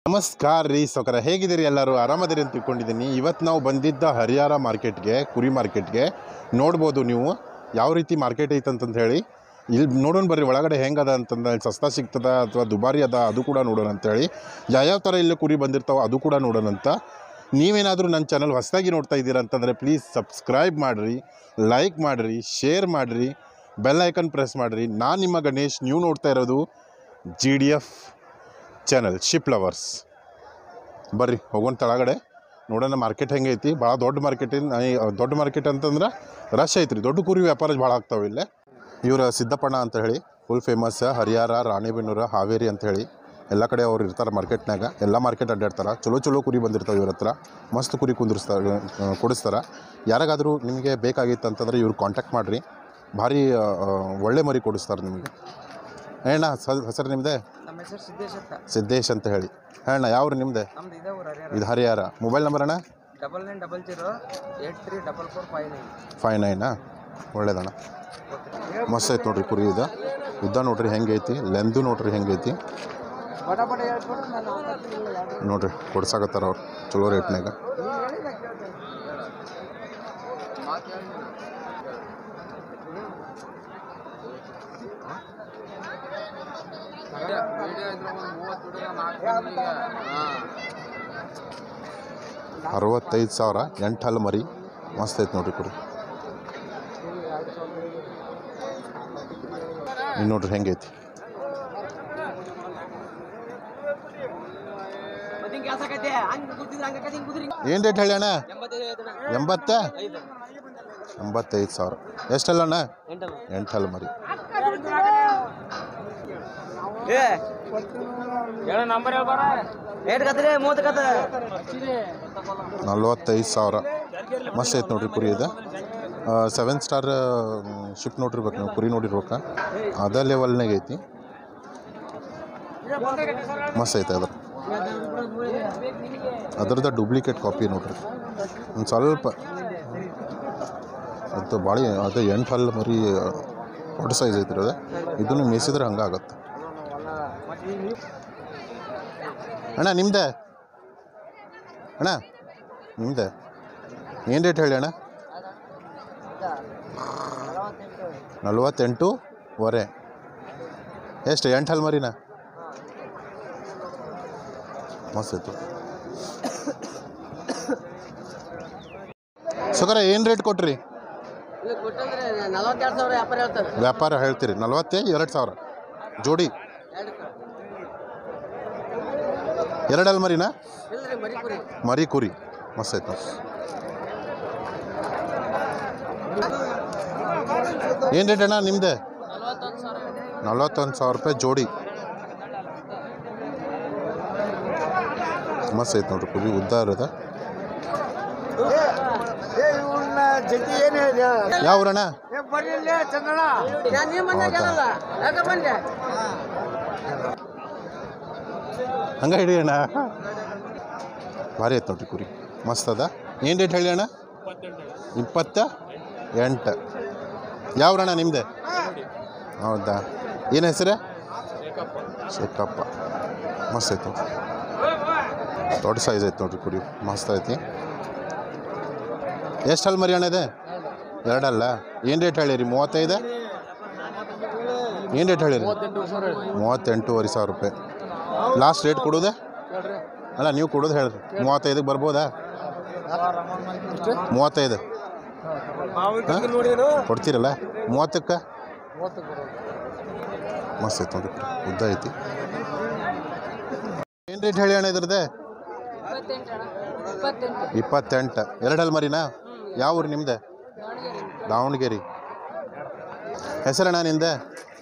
ನಮಸ್ಕಾರ ರೀ ಸೊಕರ ಹೇಗಿದ್ದೀರಿ ಎಲ್ಲರೂ ಆರಾಮದಿರಿ ಅಂತ ತಿಳ್ಕೊಂಡಿದ್ದೀನಿ ಇವತ್ತು ನಾವು ಬಂದಿದ್ದ ಹರಿಯಾರ ಮಾರ್ಕೆಟ್ಗೆ ಕುರಿ ಮಾರ್ಕೆಟ್ಗೆ ನೋಡ್ಬೋದು ನೀವು ಯಾವ ರೀತಿ ಮಾರ್ಕೆಟ್ ಐತೆ ಅಂತಂತ ಹೇಳಿ ಇಲ್ಲಿ ನೋಡೋಣ ಬರ್ರಿ ಒಳಗಡೆ ಹೆಂಗದ ಅಂತಂದ ಇಲ್ಲಿ ಸಸ್ತಾ ಸಿಗ್ತದ ಅಥವಾ ದುಬಾರಿ ಅದ ಅದು ಕೂಡ ನೋಡೋಣ ಅಂತೇಳಿ ಯಾವ್ಯಾವ ಥರ ಇಲ್ಲಿ ಕುರಿ ಬಂದಿರ್ತಾವೆ ಅದು ಕೂಡ ನೋಡೋಣ ಅಂತ ನೀವೇನಾದರೂ ನನ್ನ ಚಾನಲ್ ಹೊಸದಾಗಿ ನೋಡ್ತಾ ಇದ್ದೀರಾ ಅಂತಂದರೆ ಪ್ಲೀಸ್ ಸಬ್ಸ್ಕ್ರೈಬ್ ಮಾಡಿರಿ ಲೈಕ್ ಮಾಡಿರಿ ಶೇರ್ ಮಾಡಿರಿ ಬೆಲ್ ಐಕನ್ ಪ್ರೆಸ್ ಮಾಡಿರಿ ನಾನು ನಿಮ್ಮ ಗಣೇಶ್ ನೀವು ನೋಡ್ತಾ ಇರೋದು G D F channel sheep lovers ಬರ್ರಿ ಹೋಗೋಣ ತಳಗಡೆ ನೋಡೋಣ ಮಾರ್ಕೆಟ್ ಹೆಂಗೆ ಐತಿ ಭಾಳ ದೊಡ್ಡ ಮಾರ್ಕೆಟಿನ ದೊಡ್ಡ ಮಾರ್ಕೆಟ್ ಅಂತಂದ್ರೆ ರಶ್ ಐತ್ರಿ ದೊಡ್ಡ ಕುರಿ ವ್ಯಾಪಾರ ಭಾಳ ಆಗ್ತಾವೆ ಇಲ್ಲೇ ಇವ್ರ ಸಿದ್ದಪ್ಪಣ್ಣ ಅಂತ ಹೇಳಿ ಫುಲ್ ಫೇಮಸ್ ಹರಿಯಾರ ರಾಣೆಬೆನ್ನೂರು ಹಾವೇರಿ ಅಂತ ಹೇಳಿ ಎಲ್ಲ ಕಡೆ ಅವ್ರು ಇರ್ತಾರೆ ಮಾರ್ಕೆಟ್ನಾಗ ಎಲ್ಲ ಮಾರ್ಕೆಟ್ ಅಡ್ಡಾಡ್ತಾರೆ ಚಲೋ ಚಲೋ ಕುರಿ ಬಂದಿರ್ತಾವೆ ಇವ್ರ ಹತ್ರ ಮಸ್ತ್ ಕುರಿ ಕುಂದಿರ್ಸ್ತಾರೆ ಕೊಡಿಸ್ತಾರೆ ಯಾರಿಗಾದರೂ ನಿಮಗೆ ಬೇಕಾಗಿತ್ತು ಅಂತಂದ್ರೆ ಇವ್ರು ಕಾಂಟ್ಯಾಕ್ಟ್ ಮಾಡಿರಿ ಭಾರಿ ಆ, ಆ, ಒಳ್ಳೆ ಮರಿ ಕೊಡಿಸ್ತಾರೆ ನಿಮಗೆ ಏಣ್ಣ ಹೆಸರು ನಿಮ್ಮದೇ ನಮ್ಮ ಹೆಸರು ಸಿದ್ದೇಶ್ ಅಂತ ಸಿದ್ದೇಶ್ ಅಂತ ಹೇಳಿ ಅಣ್ಣ ಯಾವ್ರು ನಿಮ್ದೆ ನಮ್ದು ಇದೇ ಊರು ಹರಿಯಾರ ಇದು ಹರಿಯಾರ ಮೊಬೈಲ್ ನಂಬರ್ ಅಣ್ಣ double nine double zero eight three double four five nine five ನೈನಾ ಒಳ್ಳೇದಣ್ಣ ಮಸ್ತ್ ಐತೆ ನೋಡ್ರಿ ಕುರಿ ಇದು ಉದ್ದ ನೋಡ್ರಿ ಹೆಂಗೆ ಐತಿ ಲೆಂದು ನೋಡ್ರಿ ಹೆಂಗೆ ಐತಿ ಬಡ ಬಡ ಹೇಳ್ಬಿಟ್ಟು ನಾನು ನೋಡ್ರಿ ಕೊಡ್ಸಾಕತ್ತಾರ ಅವ್ರು ಚಲೋ ರೇಟ್ನಾಗ ಅರವತ್ತೈದು ಸಾವಿರ ಎಂಟು ಹಲ್ಲು ಮರಿ ಮಸ್ತ್ ಐತೆ ನೋಡ್ರಿ ಕುರಿ ಇನ್ನು ನೋಡ್ರಿ ಹೆಂಗೈತಿ ಏನು ರೇಟ್ ಹೇಳಿ ಅಣ್ಣ ಎಂಬತ್ತ ಎಂಬತ್ತೈದು ಸಾವಿರ ಎಷ್ಟಲ್ಲ ಅಣ್ಣ ಎಂಟು ಹಲ್ಲು ಮರಿ ನಂಬರ್ ಹೇಳ್ಬಾರ ಏಟ್ ಕತ್ರಿ ಮೂವತ್ತು ಕತ್ತ ನಲ್ವತ್ತೈದು ಸಾವಿರ ಮಸ್ತ್ ಐತೆ ನೋಡ್ರಿ ಕುರಿ ಇದು ಸೆವೆನ್ ಸ್ಟಾರ್ ಶಿಪ್ ನೋಡಿರ್ಬೇಕು ನೀವು ಕುರಿ ನೋಡಿರ್ಬೇಕು ಅದ ಲೆವೆಲ್ನಾಗ ಐತಿ ಮಸ್ತ್ ಐತೆ ಅದ್ರ ಅದ್ರದ್ದು ಡೂಪ್ಲಿಕೇಟ್ ಕಾಪಿ ನೋಡ್ರಿ ಒಂದು ಸ್ವಲ್ಪ ಅದು ಭಾಳ ಅದು ಎಂಟು ಹಲ್ಲು ಮರಿ ದೊಡ್ಡ ಸೈಜ್ ಐತ್ರಿ ಅದು ಇದನ್ನು ಮೇಯಿಸಿದ್ರೆ ಹಂಗೆ ಆಗತ್ತೆ ಅಣ್ಣ ನಿಮ್ದೆ ಅಣ್ಣ ನಿಮ್ದೆ ಏನು ರೇಟ್ ಹೇಳಿ ಅಣ್ಣ ನಲ್ವತ್ತೆಂಟು ವರೆ ಎಷ್ಟು ಎಂಟು ಹಲ್ ಮರಿನ ಮಸ್ತ್ ಐತು ಸುಗರ ಏನು ರೇಟ್ ಕೊಟ್ರಿ ಇದು ಕೊಟ್ಟಂದ್ರೆ ನಲವತ್ತೆರಡು ಸಾವಿರ ವ್ಯಾಪಾರ ಹೇಳ್ತಾರೆ ವ್ಯಾಪಾರ ಹೇಳ್ತೀರಿ ನಲ್ವತ್ತೇ ಎರಡು ಸಾವಿರ ಜೋಡಿ ಎರಡು ಹಲ್ ಮರಿನಾ ಇಲ್ರಿ ಮರಿ ಕುರಿ ಮರಿ ಕುರಿ ಮಸ್ತ್ ಐತೆ ಏನು ರೇಟ್ ಅಣ್ಣ ನಿಮ್ದೆ ನಲವತ್ತೊಂದು ಸಾವಿರ ನಲ್ವತ್ತೊಂದು ಸಾವಿರ ರೂಪಾಯಿ ಜೋಡಿ ಮಸ್ತ್ ಐತೆ ನೋಡ್ರಿ ಕುರಿ ಉದ್ದ ಇರೋದ ಜೊತೆ ಏನು ಯಾವ ಊರಣ್ಣ ಬರ್ರಿ ಇಲ್ಲೇ ಚಂದ್ರಣ್ಣ ನಾನು ನಿಮ್ಮ ಮನ್ಯಾಗ ಏನಲ್ಲ ಯಾಕೆ ಬಂದೆ ಹಂಗೆ ಹಿಡಿ ಅಣ್ಣ ಭಾರಿ ಐತೆ ನೋಡ್ರಿ ಕುರಿ ಮಸ್ತ್ ಅದ ಏನು ರೇಟ್ ಹೇಳಿ ಅಣ್ಣ ಇಪ್ಪತ್ತ ಎಂಟು ಯಾವ ಅಣ್ಣ ನಿಮ್ದೆ ಹೌದಾ ಏನು ಹೆಸರು ಶೇಖಪ್ಪ ಮಸ್ತ್ ಐತೆ ನೋಡ್ರಿ ದೊಡ್ಡ ಸೈಜ್ ಐತೆ ನೋಡ್ರಿ ಕುರಿ ಮಸ್ತ್ ಐತಿ ಎಷ್ಟು ಹಲ್ ಮರಿ ಅಣ್ಣ ಇದೆ ಎರಡಲ್ಲ ಏನು ರೇಟ್ ಹೇಳಿರಿ ಮೂವತ್ತೈದು ಏನು ರೇಟ್ ಹೇಳಿರಿ ಮೂವತ್ತೆಂಟೂವರೆ ಸಾವಿರ ರೂಪಾಯಿ ಲಾಸ್ಟ್ ರೇಟ್ ಕೊಡೋದೆ ಅಲ್ಲ ನೀವು ಕೊಡೋದು ಹೇಳ್ರಿ ಮೂವತ್ತೈದಕ್ಕೆ ಬರ್ಬೋದಾ ಮೂವತ್ತೈದು ಕೊಡ್ತೀರಲ್ಲ ಮೂವತ್ತಕ್ಕೆ ಮಸ್ತ್ ಐತೆ ನೋಡ್ರಿ ಉದ್ದ ಐತಿ ಏನು ರೇಟ್ ಹೇಳಿ ಅಣ್ಣ ಇದ್ರದ್ದೆ ಇಪ್ಪತ್ತೆಂಟು ಎರಡಲ್ಲಿ ಮರಿನಾ ಯಾವ ಊರು ನಿಮ್ದೆ ದಾವಣಗೆರೆ ಹೆಸರಣ್ಣ ನಿಂದೆ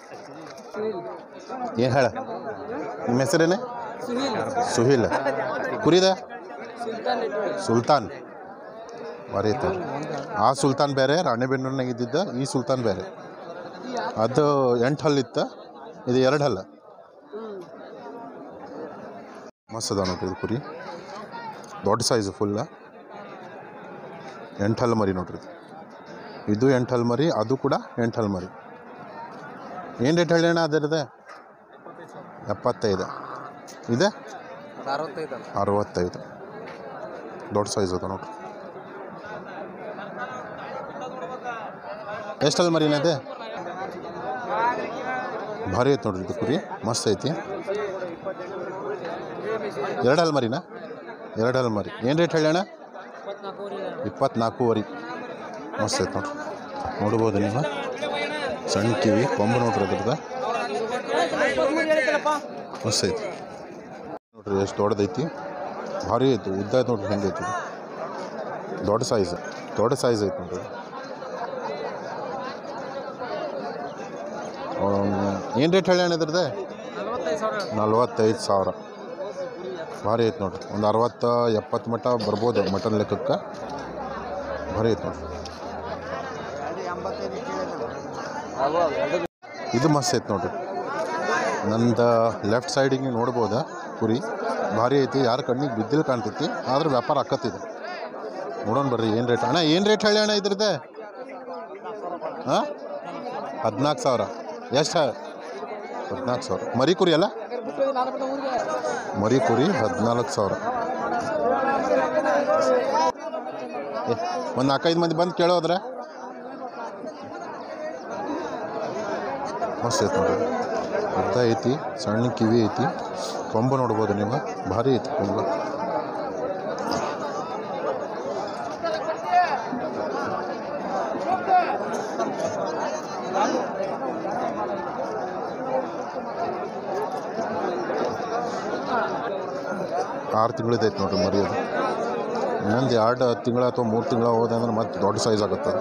ಏನು ಹೇಳ ನಿಮ್ಮ ಹೆಸರೇನೆ ಸುಹೀಲ್ ಕುರಿದ ಸುಲ್ತಾನ್ ಭಾರಿ ಐತೆ ಆ ಸುಲ್ತಾನ್ ಬೇರೆ ರಾಣೆಬೆನ್ನೂರಿನಾಗ ಇದ್ದಿದ್ದ ಈ ಸುಲ್ತಾನ್ ಬೇರೆ ಅದು ಎಂಟು ಹಲ್ಲಿತ್ತು ಇದು ಎರಡು ಹಲ್ಲ ಮಸ್ತ್ ಅದ ನೋಡ್ರಿ ಇದು ಕುರಿ ದೊಡ್ಡ ಸೈಜು ಫುಲ್ಲ ಎಂಟು ಹಲ್ಲು ಮರಿ ನೋಡ್ರಿ ಇದು. ಇದು ಎಂಟು ಹಲ್ಲು ಮರಿ ಅದು ಕೂಡ ಎಂಟು ಹಲ್ಲು ಮರಿ ಏನು ರೇಟ್ ಹೇಳಿ ಅಣ್ಣ ಅದರದ್ದು ಎಪ್ಪತ್ತೈದು ಇದೆ ಅರವತ್ತೈದು ಅರವತ್ತೈದು ದೊಡ್ಡ ಸೈಜ್ ಅದ ನೋಡ್ರಿ ಎಷ್ಟಲ್ಲಿ ಮರಿನದೆ ಭಾರಿ ಐತೆ ನೋಡ್ರಿ ಇದು ಕುರಿ ಮಸ್ತ್ ಐತಿ ಎರಡು ಹಲ್ ಮರಿನಾ ಎರಡು ಹಲ್ ಮರಿ ಏನು ರೇಟ್ ಹೇಳೋಣ ಇಪ್ಪತ್ನಾಲ್ಕೂವರೆ ಮಸ್ತ್ ಐತೆ ನೋಡ್ರಿ ನೋಡ್ಬೋದು ನೀವು ಸಣ್ಣ ಕಿವಿ ಕೊಂಬು ನೋಡ್ರಿ ಅದ್ರದ್ದು ಮಸ್ತ್ ಐತಿ ನೋಡ್ರಿ ಎಷ್ಟು ದೊಡ್ಡದೈತಿ ಭಾರಿ ಐತಿ ಉದ್ದ ಐತೆ ನೋಡ್ರಿ ಹೆಂಗೆ ಐತಿ ಇದು. ದೊಡ್ಡ ಸೈಜ್ ದೊಡ್ಡ ಸೈಜ್ ಐತಿ ನೋಡ್ರಿ ಏನು ರೇಟ್ ಹೇಳಿ ಇದ್ರದ್ದು ನಲ್ವತ್ತೈದು ಸಾವಿರ ಭಾರಿ ಐತೆ ನೋಡ್ರಿ ಒಂದು ಅರವತ್ತು ಎಪ್ಪತ್ತು ಮಟ್ಟ ಬರ್ಬೋದು ಮಟನ್ ಲೆಕ್ಕಕ್ಕೆ ಭಾರಿ ಐತೆ ನೋಡ್ರಿ ಇದು ಮಸ್ತ್ ಐತೆ ನೋಡ್ರಿ ನಂದು ಲೆಫ್ಟ್ ಸೈಡಿಗೆ ನೀವು ನೋಡ್ಬೋದಾ ಕುರಿ ಭಾರಿ ಐತಿ ಯಾರ ಕಣ್ಣಿಗೆ ಬಿದ್ದಿಲ್ಲ ಕಾಣ್ತೈತಿ ಆದ್ರೆ ವ್ಯಾಪಾರ ಆಕತ್ತಿದೆ ನೋಡೋಣ ಬರ್ರಿ ಏನು ರೇಟ್ ಅಣ್ಣ ಏನು ರೇಟ್ ಹೇಳಿ ಅಣ್ಣ ಇದ್ರದ್ದೆ ಹಾಂ ಹದಿನಾಲ್ಕು ಸಾವಿರ ಎಷ್ಟು ಹದಿನಾಲ್ಕು ಸಾವಿರ ಮರಿ ಕುರಿ ಅಲ್ಲ ಮರಿ ಕುರಿ ಹದಿನಾಲ್ಕು ಸಾವಿರ ಒಂದು ನಾಲ್ಕೈದು ಮಂದಿ ಬಂದು ಕೇಳೋದ್ರೆ ಮಸ್ತ್ ಐತಿ ನೋಡ್ರಿ ಉದ್ದ ಐತಿ ಸಣ್ಣ ಕಿವಿ ಐತಿ ಕೊಂಬು ನೋಡ್ಬೋದು ನೀವು ಭಾರಿ ಐತಿ ಕೊಂಬು ಆರು ತಿಂಗಳದೈತೆ ನೋಡ್ರಿ ಮರಿ ಅದು ಇನ್ನೊಂದು ಎರಡು ತಿಂಗಳ ಅಥವಾ ಮೂರು ತಿಂಗಳ ಹೋದೆ ಅಂದ್ರೆ ಮತ್ತೆ ದೊಡ್ಡ ಸೈಜ್ ಆಗುತ್ತೆ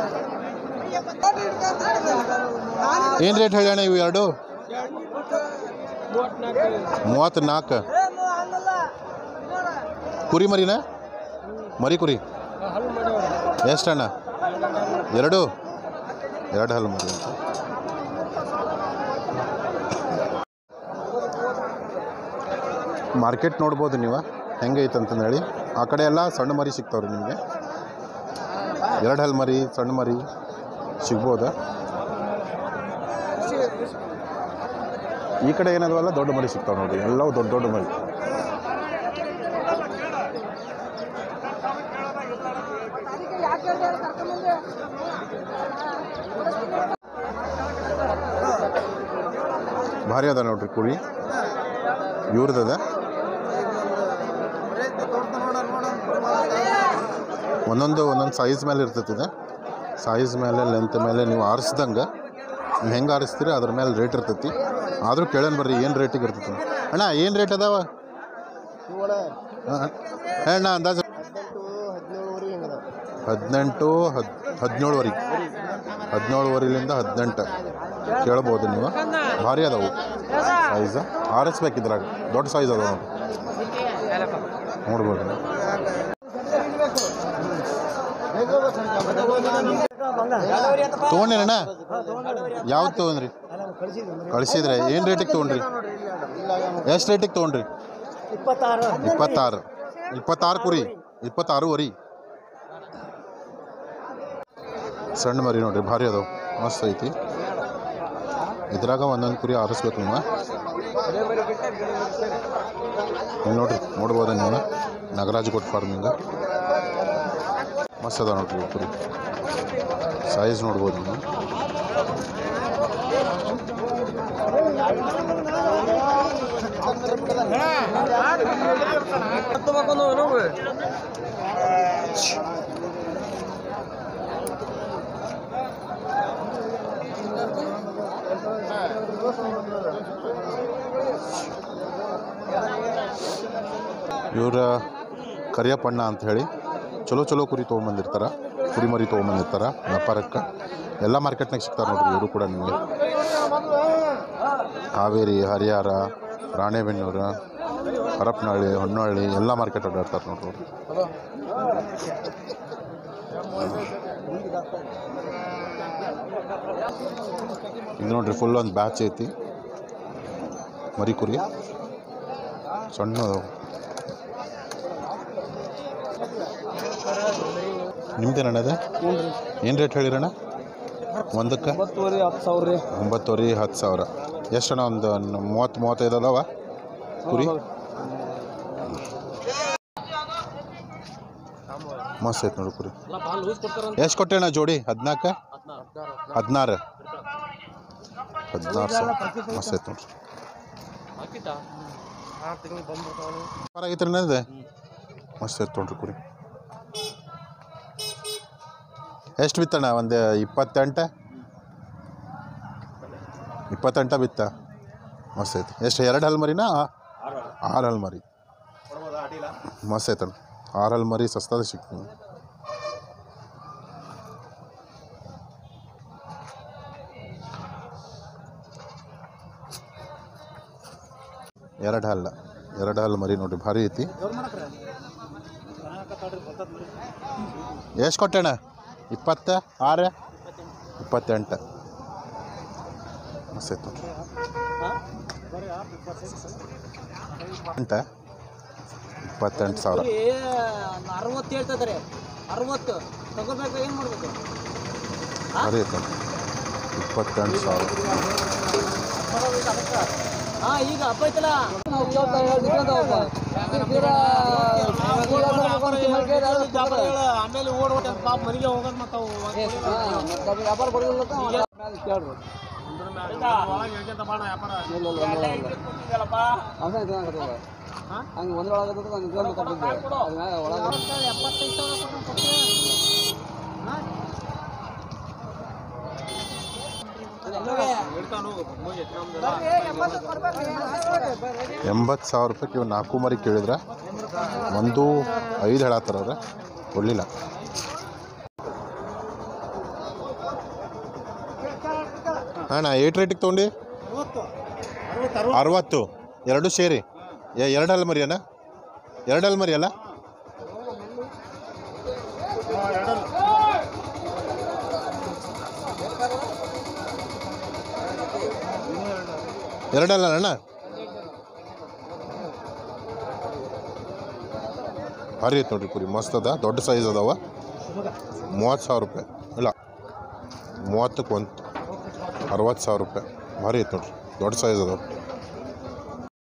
ಏನು ರೇಟ್ ಹೇಳಿ ಅಣ್ಣ ಇವು ಎರಡು ಮೂವತ್ತ್ನಾಲ್ಕು ಕುರಿ ಮರಿನಾ ಮರಿ ಕುರಿ ಎಷ್ಟಣ್ಣ ಎರಡು ಎರಡು ಹಲ್ಲು ಮರಿ ಅಂತ ಮಾರ್ಕೆಟ್ ನೋಡ್ಬೋದು ನೀವು ಹೆಂಗೈತೆ ಅಂತಂದು ಹೇಳಿ ಆ ಕಡೆ ಎಲ್ಲ ಸಣ್ಣ ಮರಿ ಸಿಗ್ತಾವ್ರಿ ನಿಮಗೆ ಎರಡು ಹಲ್ ಮರಿ ಸಣ್ಣ ಮರಿ ಸಿಗ್ಬೋದಾ ಈ ಕಡೆ ಏನದವಲ್ಲ ದೊಡ್ಡ ಮರಿ ಸಿಗ್ತಾವೆ ನೋಡಿ ಎಲ್ಲವೂ ದೊಡ್ಡ ದೊಡ್ಡ ಮರಿ ಭಾರಿ ಅದ ನೋಡ್ರಿ ಕುರಿ ಇವ್ರದದ ಒಂದೊಂದು ಒಂದೊಂದು ಸೈಜ್ ಮೇಲೆ ಇರ್ತೈತಿ ಇದು ಸೈಜ್ ಮೇಲೆ ಲೆಂತ್ ಮೇಲೆ ನೀವು ಆರಿಸ್ದಂಗೆ ನೀವು ಹೆಂಗೆ ಆರಿಸ್ತೀರಿ ಅದ್ರ ಮೇಲೆ ರೇಟ್ ಇರ್ತೈತಿ ಆದರೂ ಕೇಳೋಣ ಬರ್ರಿ ಏನು ರೇಟಿಗೆ ಇರ್ತೈತಿ ಅಣ್ಣ ಏನು ರೇಟ್ ಅದಾವ ಹಾಂ ಅಣ್ಣ ಅಂದಾಜು ಹದಿನೆಂಟು ಹದ್ ಹದಿನೇಳುವರೆ ಹದಿನೇಳುವರೆಲಿಂದ ಹದಿನೆಂಟು ಕೇಳ್ಬೋದು ನೀವು ಭಾರಿ ಅದಾವು ಸೈಜ್ ಆರಿಸ್ಬೇಕಿದ್ರಾಗ ದೊಡ್ಡ ಸೈಜ್ ಅದಾವ ನೋಡಿ ನೋಡ್ಬೋದು ತೊಗೊಂಡಿರಣ್ಣ ಯಾವ್ದು ತೊಗೊಂಡ್ರಿ ಕಳಿಸಿದ್ರೆ ಏನು ರೇಟಿಗೆ ತೊಗೊಂಡ್ರಿ ಎಷ್ಟು ರೇಟಿಗೆ ತೊಗೊಂಡ್ರಿ ಇಪ್ಪತ್ತಾರು ಇಪ್ಪತ್ತಾರು ಇಪ್ಪತ್ತಾರು ಕುರಿ ಇಪ್ಪತ್ತಾರು ವರಿ ಸಣ್ಣ ಮರಿ ನೋಡ್ರಿ ಭಾರಿ ಅದಾವ ಮಸ್ತ್ ಐತಿ ಇದ್ರಾಗ ಒಂದೊಂದು ಕುರಿ ಆರಿಸ್ಬೇಕು ನೀವು ಇಲ್ಲಿ ನೋಡ್ರಿ ನೋಡ್ಬೋದ ನೀವು ನಾಗರಾಜ್ ಕೊಟ್ಟು ಫಾರ್ಮಿಂಗ ಮಸ್ತ್ ಅದ ನೋಡ್ರಿ ಇವು ಕುರಿ ಸೈಜ್ ನೋಡ್ಬೋದು ನೀವು ಇವ್ರ ಕರಿಯಪ್ಪಣ್ಣ ಅಂತ ಹೇಳಿ ಚಲೋ ಚಲೋ ಕುರಿ ತೊಗೊಂಬಂದಿರ್ತಾರೆ ಕುರಿ ಮರಿ ತೊಗೊಂಬಂದಿರ್ತಾರೆ ವ್ಯಾಪಾರಕ್ಕೆ ಎಲ್ಲ ಮಾರ್ಕೆಟ್ನಾಗ ಸಿಗ್ತಾರೆ ನೋಡ್ರಿ ಇವರು ಕೂಡ ನಿಮಗೆ ಹಾವೇರಿ ಹರಿಹರ ರಾಣೆಬೆನ್ನೂರು ಹರಪನಹಳ್ಳಿ ಹೊನ್ನಹಳ್ಳಿ ಎಲ್ಲ ಮಾರ್ಕೆಟ್ ಅಡ್ಡಾಡ್ತಾರೆ ನೋಡ್ರಿ ಅವ್ರು ಇದು ನೋಡ್ರಿ ಫುಲ್ ಒಂದು ಬ್ಯಾಚ್ ಐತಿ ಮರಿ ಕುರಿ ಸಣ್ಣ ನಿಮ್ದೇನಣ್ಣ ಅದೇ ಏನು ರೇಟ್ ಹೇಳಿರಣ್ಣ ಒಂದಕ್ಕೆ ಒಂಬತ್ತುವರೆ ಹತ್ತು ಸಾವಿರ ರೀ ಒಂಬತ್ತುವರೆ ಹತ್ತು ಸಾವಿರ ಎಷ್ಟಣ್ಣ ಒಂದು ಮೂವತ್ತು ಮೂವತ್ತೈದು ಅದಾವ ಕುರಿ ಮಸ್ತ್ ಐತೆ ನೋಡಿ ಕುರಿ ಎಷ್ಟು ಕೊಟ್ಟೆಣ್ಣ ಜೋಡಿ ಹದಿನಾಲ್ಕು ಹದಿನಾರು ಹದಿನಾರು ಸಾವಿರ ಮಸ್ತ್ ಐತೆ ನೋಡ್ರಿ ವ್ಯಾಪಾರ ಆಗೈತ್ರಿ ನನ್ನದು ಮಸ್ತ್ ಐತೆ ನೋಡ್ರಿ ಕುರಿ ಎಷ್ಟು ಬಿತ್ತಣ್ಣ ಒಂದು ಇಪ್ಪತ್ತೆಂಟು ಇಪ್ಪತ್ತೆಂಟ ಬಿತ್ತ ಮಸ್ತ್ ಐತಿ ಎಷ್ಟು ಎರಡು ಹಲ್ಮರಿನಾ ಆರು ಹಲ್ಮರಿ ಮಸ್ತ್ ಐತಣ್ಣ ಆರು ಹಲ್ಮರಿ ಸಸ್ತಾದ ಸಿಗ್ತೀನಿ ಎರಡು ಹಲ್ಲ ಎರಡು ಹಲ್ ಮರಿ ನೋಡ್ರಿ ಭಾರಿ ಐತಿ ಎಷ್ಟು ಕೊಟ್ಟೆಣ್ಣ ಇಪ್ಪತ್ತ ಆರು ಇಪ್ಪತ್ತೆಂಟು ಮಸ್ತ್ ಐತೆ ನೋಡ್ರಿ ಎಂಟ ಇಪ್ಪತ್ತೆಂಟು ಸಾವಿರ ಅರವತ್ತು ಹೇಳ್ತಿದ್ದಾರೆ ಅರವತ್ತು ತಗೋಬೇಕು ಏನು ಮಾಡ್ಬೇಕು ಭಾರಿ ಐತೆ ನೋಡ್ರಿ ಇಪ್ಪತ್ತೆಂಟು ಸಾವಿರ ಹಾ ಈಗ ಹಬ್ಬ ಐತಲ್ಲ ಆಮೇಲೆ ಓಡ್ ಪಾಪ ಮನೆಗೆ ಹೋಗೋದು ಮತ್ತಾವು ವ್ಯಾಪಾರ ಕೇಳ್ರು ಹಂಗೆ ಒಂದ್ರ ಎಂಬತ್ತು ಸಾವಿರ ರೂಪಾಯಿ ಇವು ನಾಲ್ಕು ಮರಿ ಕೇಳಿದ್ರೆ ಒಂದು ಐದು ಹೇಳತ್ತಾರ ಅವ್ರೆ ಕೊಡಲಿಲ್ಲ ಅಣ್ಣ ಏಟ್ ರೇಟಿಗೆ ತೊಗೊಂಡು ಅರವತ್ತು ಎರಡು ಸೇರಿ ಎ- ಎರಡು ಹಲ್ ಮರಿ ಅಣ್ಣ ಎರಡು ಹಲ್ ಮರಿ ಅಲ್ಲ ಎರಡಲ್ಲ ಅಣ್ಣ ಭಾರಿ ಐತೆ ನೋಡ್ರಿ ಕುರಿ ಮಸ್ತ್ ಅದ ದೊಡ್ಡ ಸೈಜ್ ಅದಾವ ಮೂವತ್ತು ಸಾವಿರ ರೂಪಾಯಿ ಇಲ್ಲ ಮೂವತ್ತಕ್ಕೆ ಒಂದು ಅರವತ್ತು ಸಾವಿರ ರೂಪಾಯಿ ಭಾರಿ ಐತೆ ನೋಡ್ರಿ ದೊಡ್ಡ ಸೈಜ್ ಅದಾವ